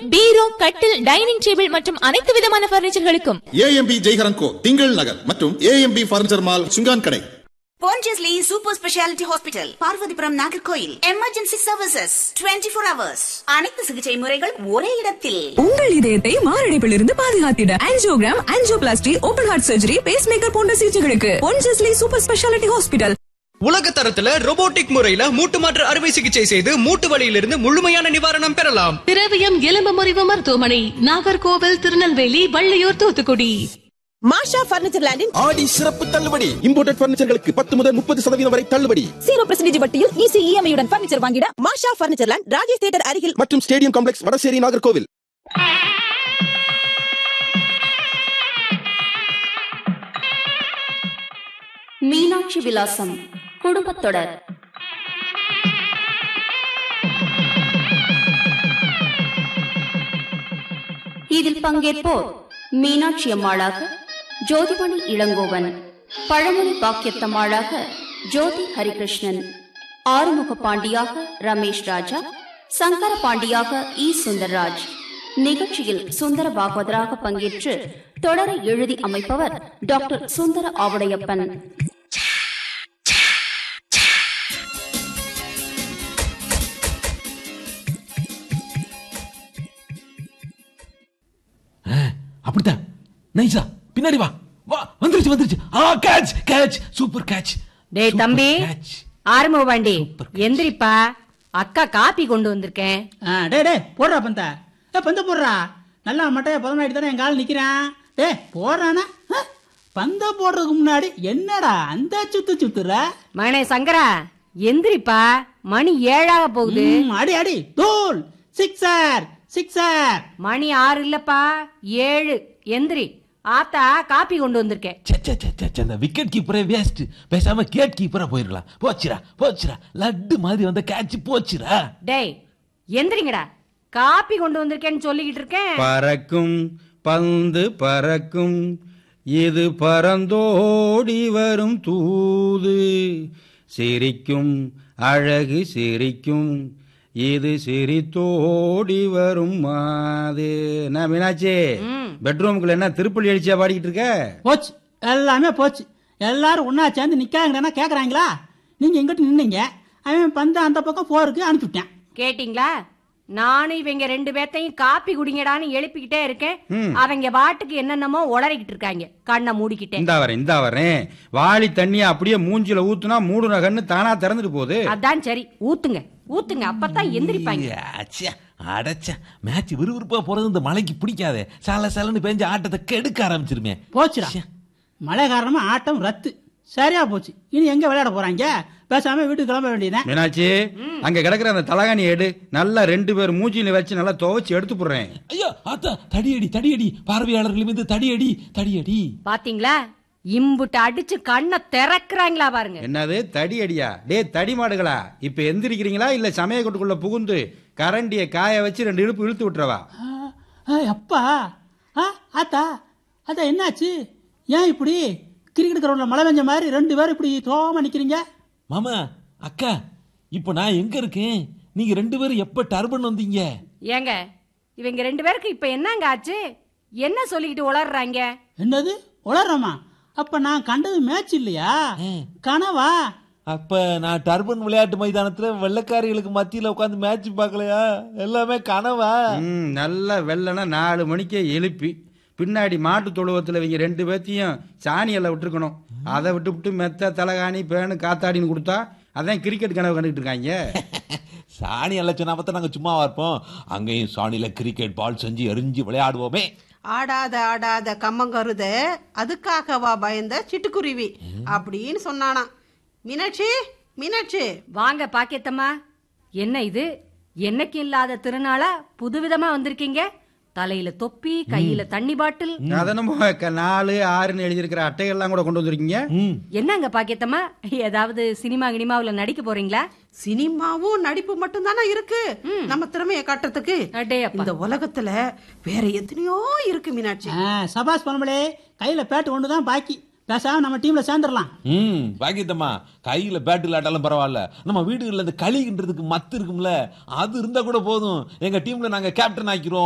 பீரோ கட்டில் dining table மற்றும் அனைத்து விதமான பர்னிச்சர்களுக்கும் ஏஎம்பி ஜெய்ஹரன் கோ திங்கள் நகர் மற்றும் ஏஎம்பி பர்னிச்சர் மால் சுங்கான் கடை Pondicherry Super Speciality Hospital, Parvathipuram Nagercoil emergency services 24 four hours அனைத்து சிகிச்சை முறைகள் ஒரே இடத்தில் உங்கள் இதயத்தை மாரடைப்பிலிருந்து பாதுகாத்திட angiogram angioplasty open heart surgery pacemaker போன்ற சிகிச்சைகளுக்கு பொன்ஜஸ்லி சூப்பர் ஸ்பெஷாலிட்டி ஹாஸ்பிட்டல் உலக தரத்துல robotic முறையில மூட்டு மாற்று அறுவை சிகிச்சை செய்து மூட்டு வலியிலிருந்து முழுமையான நிவாரணம் பெறலாம் திரவியம் எலும்பு முறிவு மருத்துவமனை நாகர்கோவில் திருநெல்வேலி வள்ளியூர் தூத்துக்குடி மாஷா பர்னிச்சர் லேண்டின் ஆடி சிறப்பு தள்ளுபடி இம்போர்டட் பர்னிச்சர்களுக்கு பத்து முதல் முப்பது சதவீதம் வரை தள்ளுபடி ஜீரோ பர்சன்டேஜ் வட்டியில் ஈஸி இஎம்ஐ உடன் பர்னிச்சர் வாங்கிட மாஷா பர்னிச்சர் லேண்ட் ராஜேஷ் தியேட்டர் அருகில் மற்றும் ஸ்டேடியம் காம்ப்ளெக்ஸ் வடசேரி நாகர்கோவில் மீனாட்சி விலாசம் குடும்பத்தொடர் இதில் பங்கேற்போர் மீனாட்சி அம்மாளாக ஜோதிமணி இளங்கோவன் பழமொழி பாக்கியத்தம்மாளாக ஜோதி ஹரிகிருஷ்ணன் ஆறுமுக பாண்டியாக ரமேஷ் ராஜா சங்கர பாண்டியாக இ சுந்தர்ராஜ் நிகழ்ச்சியில் சுந்தர பாகவதராக பங்கேற்று தொடரை எழுதி அமைப்பவர் டாக்டர் சுந்தர ஆவுடையப்பன் அப்படித்தான் நைஸா பின்னாடி வா வா வந்துருச்சு வந்துருச்சு ஆ கேட்ச் கேட்ச் சூப்பர் கேட்ச் டேய் தம்பி ஆறுமுக பாண்டி எந்திரிப்பா அக்கா காப்பி கொண்டு வந்திருக்கேன் டே டே போடுறா பந்த ஏ பந்த போடுறா நல்லா மட்டைய பதமாயிட்டு தானே என் கால் நிக்கிறான் டே போடுறானா ஆ, பந்த போடுறதுக்கு முன்னாடி என்னடா அந்த சுத்து சுத்துற மகனே சங்கரா எந்திரிப்பா மணி ஏழாக போகுது ம், அடி அடி தூள் சிக்ஸர் சிக்ஸர் மணி ஆறு இல்லப்பா ஏழு எந்திரி ஆத்தா காப்பி கொண்டு வந்திருக்கேன் ச்சே, ச்சே, ச்சே, ச்சே, ச்சே, அந்த விக்கெட் கீப்பரே வேஸ்ட் பேசாம கேட் கீப்பரா போயிருக்கலாம் போச்சுடா போச்சுடா லட்டு மாதிரி வந்த கேட்ச் போச்சுடா டேய் எந்திரிங்கடா காப்பி கொண்டு வந்திருக்கேன்னு சொல்லிக்கிட்டு இருக்கேன் பறக்கும் பந்து பறக்கும் இது பறந்தோடி வரும் தூது சிரிக்கும் அழகு சிரிக்கும் இது சிரித்தோடி வரும் மாது என்ன மீனாட்சி பெட்ரூமுக்குள்ள என்ன திருப்பள்ளி அடிச்சியா பாடிக்கிட்டு இருக்க போச்சு எல்லாமே போச்சு எல்லாரும் ஒண்ணா சேர்ந்து நிக்காங்கடா கேக்குறாங்களா நீங்க எங்கிட்ட நின்னீங்க அவன் பந்த அந்த பக்கம் போருக்கு அனுப்பிவிட்டேன் கேட்டிங்களா நானும் இவங்க ரெண்டு பேர்த்தையும் காப்பி குடிங்கடான்னு எழுப்பிக்கிட்டே இருக்கேன் ம். அவங்க பாட்டுக்கு என்னென்னமோ உளறிக்கிட்டு இருக்காங்க கண்ணை மூடிக்கிட்டே இந்தா வரேன் இந்தா வரேன் வாளி தண்ணியை அப்படியே மூஞ்சில ஊத்துனா மூடுன கண்ணு தானா திறந்துட்டு போகுது அதான் சரி ஊத்துங்க ஊத்துங்க அப்பதான் எந்திரிப்பாங்க அச்சா அடச்சா மேட்ச் விறுவிறுப்பா போறது இந்த மலைக்கு பிடிக்காதே சல சலன்னு பெஞ்சு ஆட்டத்தை கெடுக்க ஆரம்பிச்சிருமே போச்சுடா மழை காரணமா ஆட்டம் ரத்து சரியா போச்சு இனி எங்க விளையாட போறாங்க பேசாம வீட்டுக்கு கிளம்ப வேண்டியதுதான் மீனாட்சி அங்க கிடக்குற அந்த தலகாணி எடு நல்லா ரெண்டு பேர் மூஞ்சில வச்சு நல்லா துவைச்சு எடுத்து போடுறேன் ஐயோ ஆத்தா தடியடி தடியடி பார்வையாளர்கள் மீது தடியடி தடியடி பாத்தீங்களா இம்புட்டு அடிச்சு கண்ணை திறக்குறாங்களா பாருங்க என்னது தடி அடியா டே தடி மாடுகளா இப்ப எந்திரிக்கிறீங்களா இல்ல சமய கொட்டுக்குள்ள புகுந்து கரண்டிய காய வச்சு ரெண்டு இழுப்பு இழுத்து விட்டுறவா ஆ, அப்பா ஆ ஆத்தா அதான் என்னாச்சு ஏன் இப்படி கிரிக்கெட் கிரவுண்ட்ல மழை பெஞ்ச மாதிரி ரெண்டு பேரும் இப்படி தோமா நிக்கிறீங்க மாமா அக்கா இப்போ நான் எங்க இருக்கேன் நீங்க ரெண்டு பேரும் எப்ப டர்பன் வந்தீங்க ஏங்க இவங்க ரெண்டு பேருக்கு இப்ப என்னங்க ஆச்சு என்ன சொல்லிக்கிட்டு உளறாங்க என்னது உளறமா அப்ப நான் கண்டது மேட்ச் இல்லையா கனவா அப்ப நான் டர்பன் விளையாட்டு மைதானத்துல வெள்ளைக்காரிகளுக்கு மத்தியில உட்காந்து மேட்ச் பார்க்கலையா எல்லாமே கனவா ம், நல்லா வெள்ளனா நாலு மணிக்கே எழுப்பி பின்னாடி மாட்டு தொழுவத்துல இவங்க ரெண்டு பேர்த்தையும் சாணியெல்லாம் விட்டுருக்கணும் அதை விட்டு விட்டு மெத்த தலகாணி பேனு காத்தாடின்னு கொடுத்தா அதான் கிரிக்கெட் கனவு கண்டுகிட்டு இருக்காங்க சாணி எல்லாம் சொன்னா பார்த்தா நாங்க சும்மாவா இருப்போம் அங்கேயும் சாணியில கிரிக்கெட் பால் செஞ்சு எரிஞ்சு விளையாடுவோமே ஆடாத ஆடாத கம்மங்கருத அதுக்காகவா பயந்த சிட்டுக்குருவி அப்படின்னு சொன்னானா மீனாட்சி மீனாட்சி வாங்க பாக்கியத்தம்மா என்ன இது என்னைக்கு இல்லாத திருநாளா புதுவிதமா வந்திருக்கீங்க தலையில தொப்பி கையில தண்ணி பாட்டில் அதை நம்ம க- நாலு ஆறுன்னு எழுதியிருக்கிற அட்டைகள்லாம் கூட கொண்டு வந்திருக்கீங்க என்னங்க பாக்கியத்தம்மா ஏதாவது சினிமா கினிமாவுல நடிக்க போறீங்களா சினிமாவும் நடிப்பு மட்டும் தானே இருக்கு நம்ம திறமைய காட்டுறதுக்கு இந்த உலகத்துல வேற எத்தனையோ இருக்கு மீனாட்சி ஆ, சபாஸ் பணமளே கையில பேட்டு ஒன்று தான் பாக்கி பேசாம நம்ம டீம்ல சேர்ந்துடலாம் ம் பாக்கியத்தம்மா கையில பேட் இல்லாட்டாலும் பரவாயில்ல நம்ம வீடுகள்ல இந்த களின்றதுக்கு மத்து இருக்கும்ல அது இருந்தா கூட போதும் எங்க டீம்ல நாங்க கேப்டன் ஆக்கிருவோம்